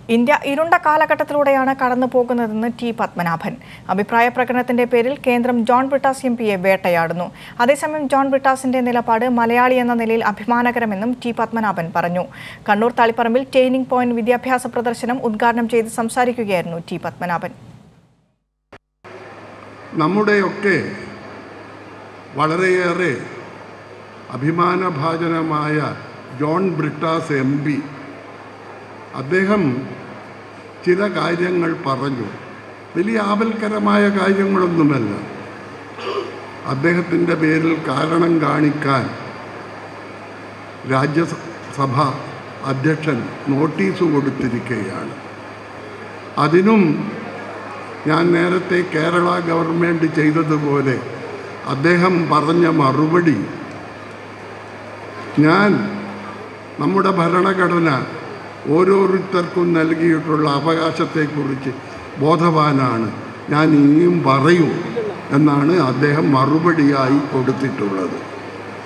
India ഇരുണ്ട കാലഘട്ടത്തിലൂടെയാണ് കടന്നു പോകുന്നതെന്ന് ടി പത്മനാഭൻ അഭിപ്രായ പ്രകടനത്തിന്റെ പേരിൽ കേന്ദ്രം ജോൺ ബ്രിട്ടാസ് എം പിയെ വേട്ടയാടുന്നു അതേസമയം ജോൺ ബ്രിട്ടാസിന്റെ നിലപാട് മലയാളി എന്ന നിലയിൽ അഭിമാനകരമെന്നും ടി പത്മനാഭൻ പറഞ്ഞു കണ്ണൂർ തളിപ്പറമ്പിൽ ട്രെയിനിംഗ് പോയിന്റ് വിദ്യാഭ്യാസ പ്രദർശനം ഉദ്ഘാടനം ചെയ്ത് സംസാരിക്കുകയായിരുന്നു ടി പത്മനാഭൻ നമ്മുടെയൊക്കെ വളരെയേറെ അഭിമാനഭാജനമായ ജോൺ ബ്രിട്ടാസ് എം പി അദ്ദേഹം ചില കാര്യങ്ങൾ പറഞ്ഞു വലിയ ആപൽക്കരമായ കാര്യങ്ങളൊന്നുമല്ല അദ്ദേഹത്തിൻ്റെ പേരിൽ കാരണം കാണിക്കാൻ രാജ്യസഭ അധ്യക്ഷൻ നോട്ടീസ് കൊടുത്തിരിക്കുകയാണ് അതിനും ഞാൻ നേരത്തെ കേരള ഗവൺമെൻറ് ചെയ്തതുപോലെ അദ്ദേഹം പറഞ്ഞ മറുപടി ഞാൻ നമ്മുടെ ഭരണഘടന ഓരോരുത്തർക്കും നൽകിയിട്ടുള്ള അവകാശത്തെക്കുറിച്ച് ബോധവാനാണ് ഞാൻ ഇനിയും പറയും എന്നാണ് അദ്ദേഹം മറുപടിയായി കൊടുത്തിട്ടുള്ളത്